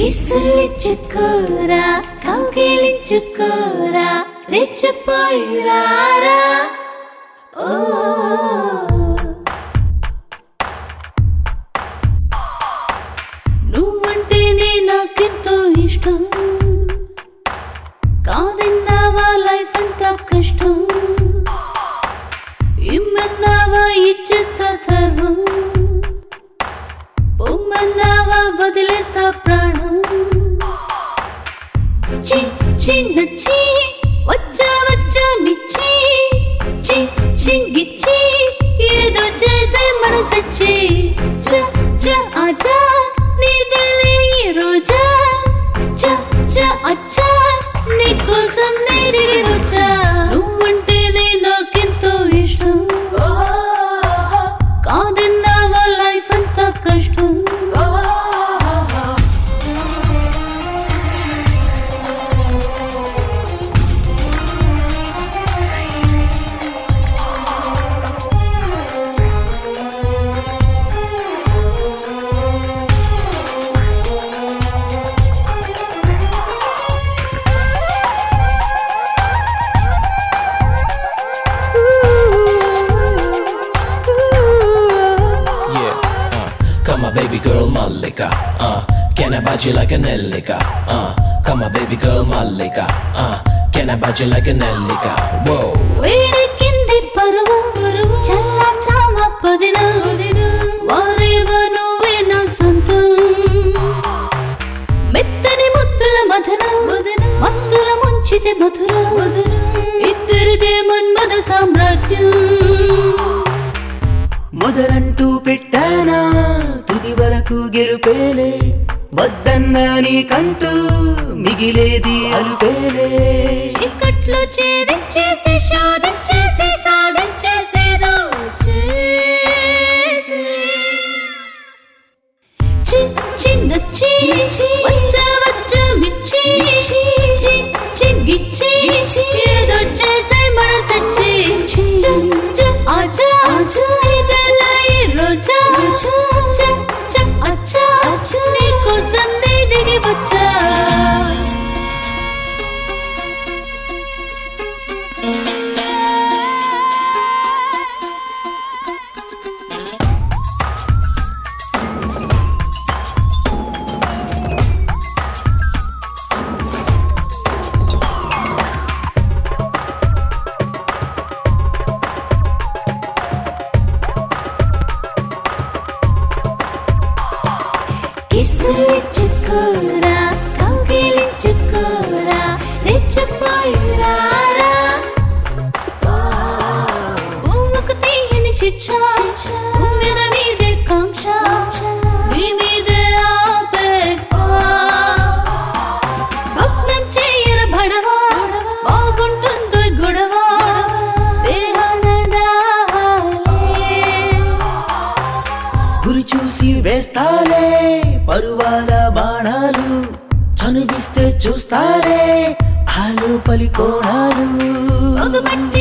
కిసులిచ్చుకోరా కౌగిలించుకోరా రెచ్చిపోయిరారా ఓ నువ్వంటేనే నాకెంతో ఇష్టం కాదన్నావా లైఫ్ అంతా కష్టం ఇమ్మన్నావా ఇచ్చేస్తా సర్వం పొమ్మన్నావా వదిలేస్తా ప్రాణం చి చిన్న చి వచ్చా వచ్చా మిచ్చి చి చింగిచ్చి ఏదో చేసే మనసచ్చి చ చ ఆజా నీ దిల్లే ఈ రోజా చ చ అచ్చా నీ కోసం నేరి వచ్చా నువ్వంటేనే నాకెంతో ఇష్టం కాదన్నావా లైఫ్ అంతా కష్టం Yeah, uh, come my baby girl Malika. Uh, can I bite you like an Elika? Uh, come my baby girl Malika. Uh, can I bite you like an Elika? Whoa. వేడెక్కింది పరువు చల్లా చామ పదిన వారేవ నువ్వే నా సొంతం మెత్తని ముద్దుల మధన మత్తుల ముంచితే మధుర ఇద్దరిదే మన్మద సామ్రాజ్యం మొదలంటూ పెట్టానా తుది వరకు గెలుపేలే వద్దన్నా నీకంటూ మిగిలేది అలుపేలే చీకట్లో ఛేదించేసి శోధించేసి సాధించేసేదో చేసే. చి చిన్న చి వచ్చా వచ్చా మిచ్చి చి చింగిచ్చి ఏదో చేసే మనసచ్చి చ చ ఆజా ఆజా ఇదెలా ఈ రోజా చ చ అచ్చా నీకోసం నే దిగి వచ్చా కిసులిచ్చుకోరా కౌగిలించుకోరా రెచ్చిపోయిరారా ఊహకు తీయని శిక్ష మీద మీదే కాంక్ష మీ మీదే ఆపేట భగ్నం చేయర భడవా బాగుంటుందో ఈ గొడవ దేహానదాలే గురి చూసి వేస్తాలే పరువాల బాణాలు చనువిస్తే చూస్తాలే ఆలు పలి కోణాలు పొగబట్ట